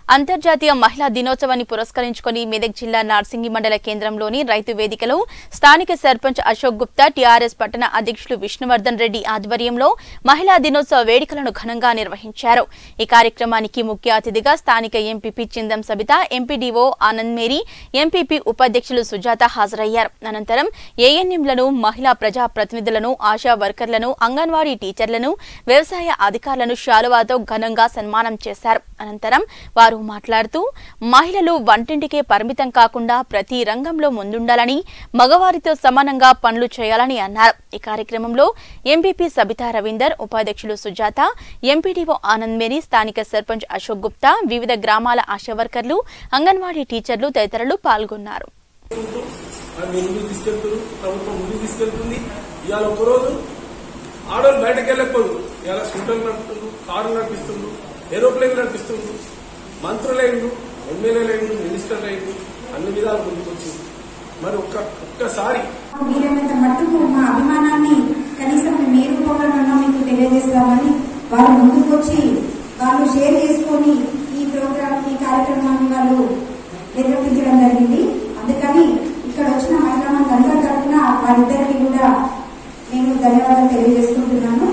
అంతర్జాతీయ మహిళా దినోత్సవాన్ని పురస్కరించుకుని మెదక్ జిల్లా నార్సింగి మండల కేంద్రంలోని రైతు వేదికలో స్థానిక సర్పంచ్ అశోక్ గుప్తా టీఆర్ఎస్ పట్టణ అధ్యక్షులు విష్ణువర్ధన్ రెడ్డి ఆధ్వర్యంలో మహిళా దినోత్సవ వేడుకలను ఘనంగా నిర్వహించారు ఈ కార్యక్రమానికి ముఖ్య అతిథిగా స్థానిక MPP Chindam Sabitha MPDO Anand Mary MPP ఉపాధ్యక్షులు సుజాత హాజరయ్యారు అనంతరం ఏఎన్ఎంలను మహిళా ప్రజా ప్రతినిధులను ఆశా వర్కర్లను అంగన్వాడీ టీచర్లను వ్యవసాయ అధికారులను శాలువాతో ఘనంగా సన్మానం చేశారు అనంతరం వారు మాట్లాడుతూ మహిళలు వంటింటికే పరిమితం కాకుండా ప్రతి రంగంలో ముందుండాలని మగవారితో సమానంగా పనులు చేయాలని అన్నారు ఈ కార్యక్రమంలో ఎంపీపీ సబితా రవీందర్ ఉపాధ్యక్షులు సుజాత ఎంపీడీఓ ఆనంద్ మేరీ స్థానిక సర్పంచ్ అశోక్ గుప్తా వివిధ గ్రామాల ఆశా వర్కర్లు అంగన్వాడీ టీచర్లు తదితరులు పాల్గొన్నారు అది ముందుకు తీసుకెళ్తుంది ప్రభుత్వం ముందుకు తీసుకెళ్తుంది ఇవాళ ఒకరోజు ఆడవాళ్ళు బయటకు వెళ్ళకూడదు ఇవాళ స్కూటర్లు నడుపుతుండ్రు కారు నడిపిస్తుండ్రు ఏరోప్లేన్ నడిపిస్తుండ్రు మంత్రులైండు ఎమ్మెల్యేలైండు మినిస్టర్లైండు అన్ని విధాలు ముందుకు వచ్చింది మరి ఒక్క ఒక్కసారి వీలైనంత మట్టుకు మా అభిమానాన్ని కనీసం మీరు పోగలన్నా మీకు తెలియజేస్తామని వాళ్ళు ముందుకు వచ్చి వాళ్ళు షేర్ చేసుకొని ఈ ప్రోగ్రామ్ ఈ కార్యక్రమాన్ని వాళ్ళు నిర్వర్తించడం జరిగింది అందుకని ఇక్కడ వచ్చిన మహిళా అందరి తరఫున వారిద్దరికి కూడా నేను ధన్యవాదాలు తెలియజేసుకుంటున్నాను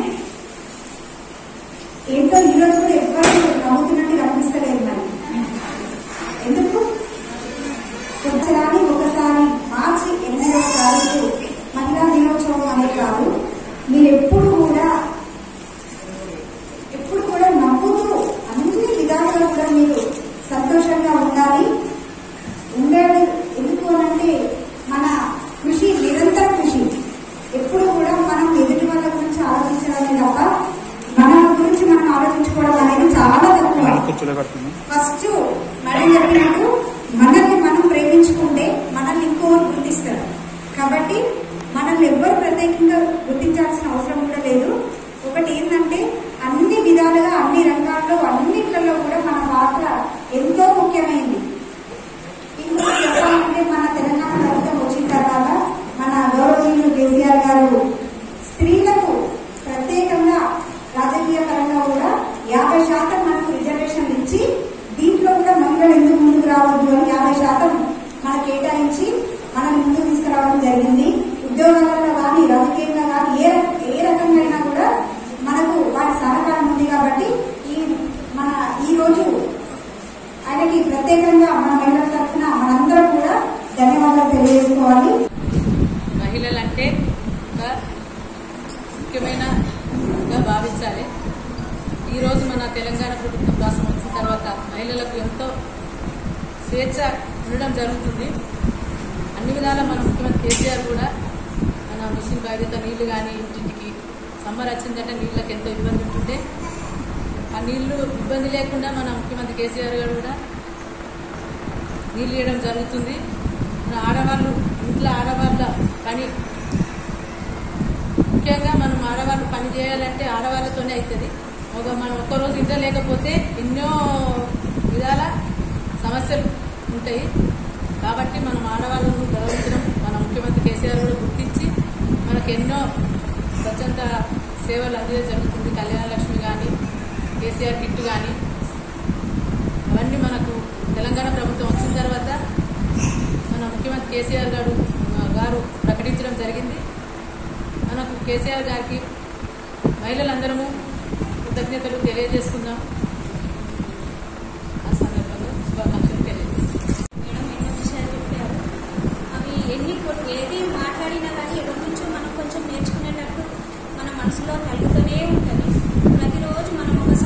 ఏంటో ఈ రోజు కూడా ఎవ్వరు నవ్వుతున్నట్టు కనిపిస్తలేదు మరి ఎందుకు సంవత్సరాన్ని ఒకసారి మార్చి ఎనిమిదవ తారీఖు మహిళా దినోత్సవం అనే కాదు మీరు ఎప్పుడు కూడా ఎప్పుడు కూడా నవ్వుతూ అన్ని విధాలుగా కూడా మీరు సంతోషంగా ఉండాలి ఉండాలి ఎందుకు అనంటే మన కృషి నిరంతర కృషి ఎప్పుడు కూడా మనం ఎదుటి వాళ్ళ గురించి ఆలోచించడమే తప్ప మన గురించి మనం ఆలోచించుకోవడం అనేది చాలా తక్కువ ఫస్ట్ మనం చెప్పినట్టు మనల్ని మనం ప్రేమించుకుంటే మనల్ని ఇంకోరు గుర్తిస్తారు కాబట్టి మనల్ని ఎవ్వరు ప్రత్యేకంగా గుర్తించాల్సిన అవసరం కూడా లేదు ఒకటి ఏంటంటే అన్ని విధాలుగా అన్ని రంగాల్లో అన్నిట్లలో కూడా మన పాత్ర ఎంతో ముఖ్యమైనది ఇంకొకటి చెప్పాలంటే మన తెలంగాణ ప్రభుత్వం వచ్చిన తర్వాత మన గౌరవనీయులు కేసీఆర్ గారు స్త్రీలకు ప్రత్యేకంగా రాజకీయ పరంగా కూడా యాభై శాతం మనకు రిజర్వేషన్ ఇచ్చి దీంట్లో కూడా మహిళలు ఎందుకు ముందుకు రావద్దు అని యాభై శాతం మనకు కేటాయించి మనం ముందుకు తీసుకురావడం జరిగింది ఉద్యోగాలలో కానీ రాజకీయంగా కానీ ఏ రక- ఏ రకంగా అయినా కూడా మనకు వాటి సహకారం ఉంది కాబట్టి ఈ మన ఈ రోజు ఆయనకి ప్రత్యేకంగా మన మహిళల తరఫున మనందరం కూడా ధన్యవాదాలు తెలియజేసుకోవాలి మహిళలంటే ఒక ముఖ్యమైనగా భావించాలి ఈరోజు మన తెలంగాణ ప్రభుత్వం రాష్ట్రం వచ్చిన తర్వాత మహిళలకు ఎంతో స్వేచ్ఛ ఉండడం జరుగుతుంది అన్ని విధాల మన ముఖ్యమంత్రి కేసీఆర్ కూడా మన మిషన్ బాధ్యత నీళ్లు కానీ ఇంటింటికి సమ్మర్ వచ్చిందంటే నీళ్ళకి ఎంతో ఇబ్బంది ఉంటుంటే ఆ నీళ్లు ఇబ్బంది లేకుండా మన ముఖ్యమంత్రి కేసీఆర్ గారు కూడా నీళ్ళు ఇవ్వడం జరుగుతుంది మన ఆడవాళ్ళు ఇంట్లో ఆడవాళ్ళ పని ముఖ్యంగా మనం ఆడవాళ్ళు పని చేయాలంటే ఆడవాళ్ళతోనే అవుతుంది ఒక మనం ఒక్కరోజు ఇంట్లో లేకపోతే ఎన్నో విధాల సమస్యలు ఉంటాయి కాబట్టి మనం ఆడవాళ్ళను గౌరవించడం మన ముఖ్యమంత్రి కేసీఆర్ కూడా గుర్తించి మనకు ఎన్నో స్వచ్ఛంద సేవలు అందించడం జరుగుతుంది కళ్యాణ లక్ష్మి కానీ కేసీఆర్ కిట్ కానీ అవన్నీ మనకు తెలంగాణ ప్రభుత్వం వచ్చిన తర్వాత మన ముఖ్యమంత్రి కేసీఆర్ గారు గారు ప్రకటించడం జరిగింది మనకు కేసీఆర్ గారికి మహిళలందరము కృతజ్ఞతలు తెలియజేసుకుందాం ఆ సందర్భంగా శుభాకాంక్షలు తెలియజేస్తాం మేడం ఎన్నో విషయాలు చెప్పారు అవి ఎన్ని కొ- ఏది మాట్లాడినా కానీ ఎవరి నుంచో మనం కొంచెం నేర్చుకునేటట్టు మన మనసులో కలుగుతూనే ఉంటుంది ప్రతిరోజు మనం ఒక